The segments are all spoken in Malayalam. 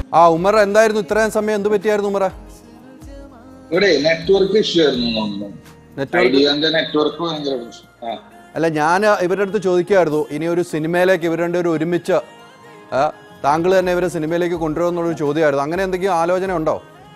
ആ ഉമർ എന്തായിരുന്നു ഇത്രയും സമയം എന്ത് പറ്റിയായിരുന്നു ഉമറ ഇവിടെ നെറ്റ്വർക്ക് ഇഷ്യൂ ആയിരുന്നു എന്ന് തോന്നുന്നു നെറ്റ്വർക്ക് ഐഡിയന്റെ നെറ്റ്വർക്ക് ഭയങ്കര പ്രശ്നം ആ അല്ല ഞാൻ ഇവരുടെ അടുത്ത് ചോദിക്കുമായിരുന്നു ഇനി ഒരു സിനിമയിലേക്ക് ഇവർ രണ്ടുപേരും ഒരുമിച്ച് ആ, താങ്കൾ തന്നെ ഇവരെ സിനിമയിലേക്ക് കൊണ്ടുവരുമെന്നുള്ളൊരു ചോദ്യമായിരുന്നു അങ്ങനെ എന്തെങ്കിലും ആലോചന ഉണ്ടോ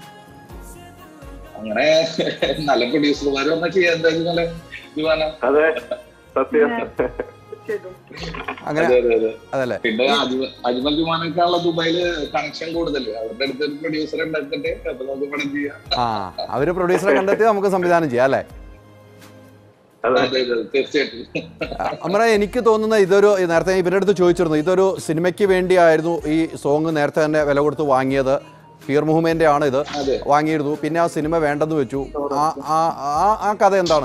അങ്ങനെ നല്ല പ്രൊഡ്യൂസർമാർ വന്നാൽ ചെയ്യാൻ എന്തായാലും നല്ല ഇതാണ് അതെ സത്യം അങ്ങനെ അതെ അതെ അതെ അതല്ലേ പിന്നെ അജ്മ- അജ്മൽ ജുമാനേക്കാളുള്ള ദുബായില് കണക്ഷൻ കൂടുതൽ അവരുടെ അടുത്ത് ഒരു പ്രൊഡ്യൂസർ ഉണ്ടാക്കിട്ട് അപ്പൊ നമുക്ക് പണം ചെയ്യാം ആ അവര് പ്രൊഡ്യൂസറെ കണ്ടെത്തി നമുക്ക് സംവിധാനം ചെയ്യാം അല്ലേ അതെ അതെ അതെ തീർച്ചയായിട്ടും അമറ എനിക്ക് തോന്നുന്ന ഇതൊരു നേരത്തെ ഇവരുടെ അടുത്ത് ചോദിച്ചിരുന്നു ഇതൊരു സിനിമയ്ക്ക് വേണ്ടിയായിരുന്നു ഈ സോങ് നേരത്തെ തന്നെ വില കൊടുത്ത് വാങ്ങിയത് പീർ മുഹമ്മേന്റെ ആണ് ഇത് അതെ വാങ്ങിയിരുന്നു പിന്നെ ആ സിനിമ വേണ്ടെന്ന് വെച്ചു ആ ആ- ആ- ആ കഥ എന്താണ്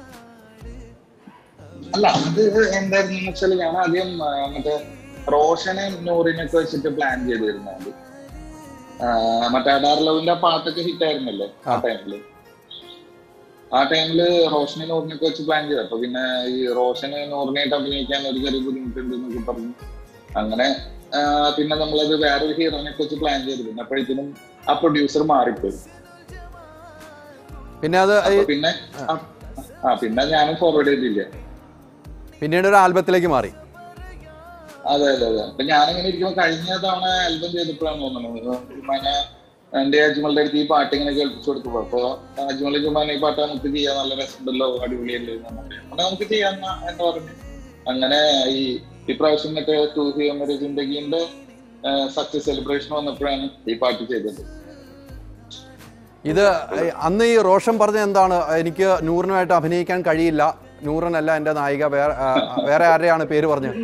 അല്ല അത് എന്തായിരുന്നു വെച്ചാൽ ഞാൻ ആദ്യം ആ, മറ്റേ റോഷനെ നൂറിനൊക്കെ വെച്ചിട്ട് പ്ലാൻ ചെയ്തിരുന്നത് മറ്റേ അഡാർ ലവിന്റെ ആ പാട്ടൊക്കെ ഹിറ്റ് ആയിരുന്നല്ലേ ആ ടൈമില് ആ ടൈമില് റോഷനെ നൂറിനൊക്കെ വെച്ച് പ്ലാൻ ചെയ്തു അപ്പൊ പിന്നെ ഈ റോഷന് നൂറിനായിട്ട് അഭിനയിക്കാൻ ഒരു ചെറിയ ബുദ്ധിമുട്ടുണ്ട് എന്നൊക്കെ പറഞ്ഞു അങ്ങനെ ആ, പിന്നെ നമ്മളത് വേറൊരു ഹീറോനെ വെച്ച് പ്ലാൻ ചെയ്തിരുന്നു അപ്പോഴത്തേനും ആ പ്രൊഡ്യൂസർ മാറിപ്പോയി പിന്നെ അത് ഈ അപ്പൊ പിന്നെ ആ- ആ പിന്നെ ഞാനും ഫോർവേഡ് ചെയ്തില്ല പിന്നീട് ഒരു ആൽബത്തിലേക്ക് മാറി അതെ അതെ അതെ അപ്പൊ ഞാനിങ്ങനെ ഇരിക്കുമ്പോ കഴിഞ്ഞ തവണ ആൽബം ചെയ്തപ്പോഴാണ് തോന്നുന്നത് ഉമ്മാനെ എന്റെ അജ്മലിന്റെ അടുത്ത് ഈ പാട്ട് ഇങ്ങനെ കേൾപ്പിച്ചു കൊടുത്തപ്പോ അപ്പൊ അജ്മൽ ജുമാൻ ഈ പാട്ട് നമുക്ക് ചെയ്യാൻ നല്ല രസമുണ്ടല്ലോ അടിപൊളിയല്ലേ എന്ന് പറഞ്ഞു. അപ്പൊ നമുക്ക് ചെയ്യാന്ന എന്ന് പറഞ്ഞു അങ്ങനെ ഈ ഇപ്രാവശ്യം മറ്റേ ടൂ ഹിയമര ജിന്ദഗിന്റെ സക്സസ് സെലിബ്രേഷൻ വന്നപ്പോഴാണ് ഈ പാട്ട് ചെയ്തത് ഇത് ഈ അന്ന് ഈ റോഷൻ പറഞ്ഞ എന്താണ് എനിക്ക് നൂറിനുമായിട്ട് അഭിനയിക്കാൻ കഴിയില്ല നൂറിനല്ല എൻ്റെ നായിക വേറെ ആ, വേറെ ആരുടെയാണ് പേര് പറഞ്ഞത്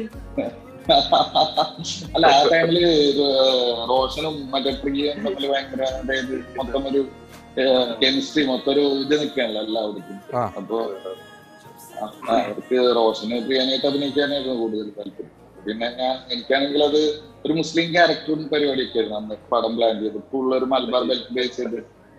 അല്ല ആ ടൈമില് റോഷനും മറ്റേ പ്രിയയും തമ്മിൽ ഭയങ്കര അതായത് മൊത്തം ഒരു കെമിസ്ട്രി മൊത്തം ഒരു ഇത് നിൽക്കാനല്ലോ എല്ലാവർക്കും ആ. അപ്പൊ ആ, ആ, അവർക്ക് റോഷന് പ്രിയാനായിട്ട് അഭിനയിക്കാനായിരുന്നു കൂടുതൽ താല്പര്യം പിന്നെ ഞാൻ എനിക്കാണെങ്കിൽ അത് ഒരു മുസ്ലിം ക്യാരക്ടറും പരിപാടിയൊക്കെ ആയിരുന്നു അന്ന് പടം പ്ലാൻ ചെയ്ത് ഫുൾ ഒരു മലബാർ ബെൽറ്റ് ബേസ് ചെയ്ത്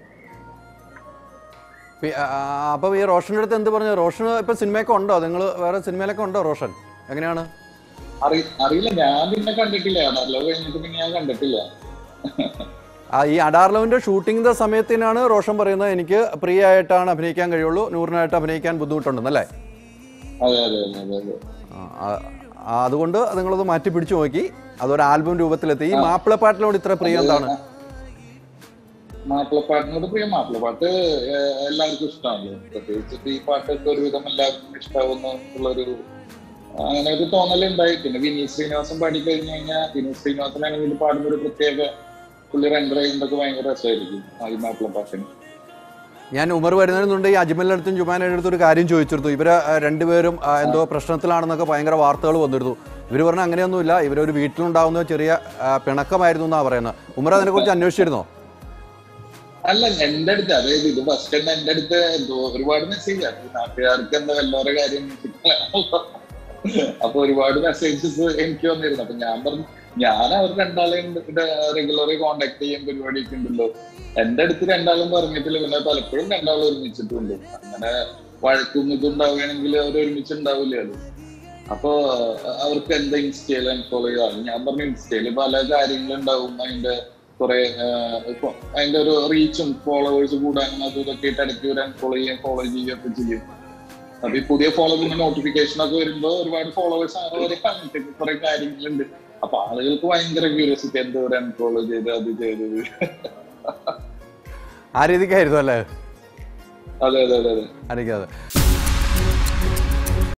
പി- ആ, അപ്പം ഈ റോഷൻ്റെ അടുത്ത് എന്ത് പറഞ്ഞു റോഷൻ ഇപ്പം സിനിമയൊക്കെ ഉണ്ടോ നിങ്ങൾ വേറെ സിനിമയിലൊക്കെ ഉണ്ടോ റോഷൻ എങ്ങനെയാണ് അറി അറിയില്ല ഞാൻ പിന്നെ കണ്ടിട്ടില്ല അതല്ല കഴിഞ്ഞിട്ട് പിന്നെ ഞാൻ കണ്ടിട്ടില്ല ആ ഈ അഡാർ ലവിൻ്റെ ഷൂട്ടിങ്ങിൻ്റെ സമയത്തിനാണ് റോഷൻ പറയുന്നത് എനിക്ക് പ്രിയ ആയിട്ടാണ് അഭിനയിക്കാൻ കഴിയുള്ളൂ നൂറിനായിട്ട് അഭിനയിക്കാൻ ബുദ്ധിമുട്ടുണ്ടെന്നല്ലേ അതെ അതെ അതെ അതെ അതെ ആ, ആ, ആ, അതുകൊണ്ട് നിങ്ങളത് മാറ്റി പിടിച്ചു നോക്കി അതൊരു ആൽബം രൂപത്തിലെത്തി ഈ മാപ്പിളപ്പാട്ടിനോട് ഇത്ര പ്രിയം എന്താണ് മാപ്പിളപ്പാട്ടിനോട് പ്രിയ മാപ്പിളപ്പാട്ട് ഏഹ്, എല്ലാവർക്കും ഇഷ്ടമാണല്ലോ പ്രത്യേകിച്ചിട്ട് ഈ പാട്ടൊക്കെ ഒരുവിധം എല്ലാവർക്കും ഇഷ്ടാവുന്ന ഉള്ളൊരു അങ്ങനെ ഒരു തോന്നലുണ്ടായി പിന്നെ വിനീത് ശ്രീനിവാസൻ പാടി കഴിഞ്ഞു കഴിഞ്ഞാൽ വിനീത് ശ്രീനിവാസനാണെങ്കിൽ പാടുന്ന ഒരു പ്രത്യേക പുള്ളി റെൻഡർ ചെയ്യുന്നതൊക്കെ ഭയങ്കര രസമായിരിക്കും ആ ഈ മാപ്പിളപ്പാട്ടിന് ഞാൻ ഉമർ വരുന്നതിനുണ്ട് ഈ അജ്മലിൻ്റെ അടുത്തും ജുമാനയുടെ അടുത്തും ഒരു കാര്യം ചോദിച്ചിരുന്നു ഇവര് ആ, രണ്ടുപേരും ആ, എന്തോ പ്രശ്നത്തിലാണെന്നൊക്കെ ഭയങ്കര വാർത്തകൾ വന്നിരുന്നു ഇവർ പറഞ്ഞ അങ്ങനെയൊന്നുമില്ല ഇവരൊരു വീട്ടിലുണ്ടാവുന്ന ചെറിയ ആ, പിണക്കമായിരുന്നു എന്നാണ് പറയുന്നത് ഉമർ അതിനെക്കുറിച്ച് അന്വേഷിച്ചിരുന്നോ അല്ല എന്റെ അടുത്ത് അതായത് ഇത് ഫസ്റ്റ് തന്നെ എന്റെ അടുത്ത് എന്തോ ഒരുപാട് മെസ്സേജ് നാട്ടുകാർക്ക് എന്താ വല്ലവരുടെ കാര്യം അപ്പൊ ഒരുപാട് മെസ്സേജസ് എനിക്ക് വന്നിരുന്നു അപ്പൊ ഞാൻ പറഞ്ഞു ഞാൻ അവർ രണ്ടാളെയും റെഗുലറി കോണ്ടാക്ട് ചെയ്യാൻ പരിപാടിയൊക്കെ ഉണ്ടല്ലോ എന്റെ അടുത്ത് രണ്ടാളും പറഞ്ഞിട്ടില്ല പിന്നെ പലപ്പോഴും രണ്ടാളും ഒരുമിച്ചിട്ടുണ്ട് അങ്ങനെ വഴക്കും ഇതുണ്ടാവുകയാണെങ്കിൽ അവർ ഒരുമിച്ച് ഉണ്ടാവില്ല അത് അപ്പൊ അവർക്ക് എന്താ ഇൻസ്റ്റയിൽ അൺഫോളോ ചെയ്താൽ ഞാൻ പറഞ്ഞു ഇൻസ്റ്റയിൽ പല കാര്യങ്ങളുണ്ടാവും അതിന്റെ കുറെ ഇപ്പൊ അതിന്റെ ഒരു റീച്ചും ഫോളോവേഴ്സ് കൂടാനും അതും ഇതൊക്കെ ആയിട്ട് ഇടയ്ക്ക് ഒരു അൺഫോളോ ചെയ്യാൻ ഫോളോ ചെയ്യുകയൊക്കെ ചെയ്യും അപ്പൊ ഈ പുതിയ ഫോളോവിന്റെ നോട്ടിഫിക്കേഷൻ ഒക്കെ വരുമ്പോ ഒരുപാട് ഫോളോവേഴ്സ് അവരെ അങ്ങനത്തെ കുറെ കാര്യങ്ങളുണ്ട് അപ്പൊ ആളുകൾക്ക് ഭയങ്കര ക്യൂരിയോസിറ്റി എന്തോ ഒരു അൺഫോളോ ചെയ്ത് അത് ചെയ്തത് ആ രീതിക്കായിരുന്നു അല്ലേ അതെ അതെ അതെ അതെ ആയിരിക്കും അതെ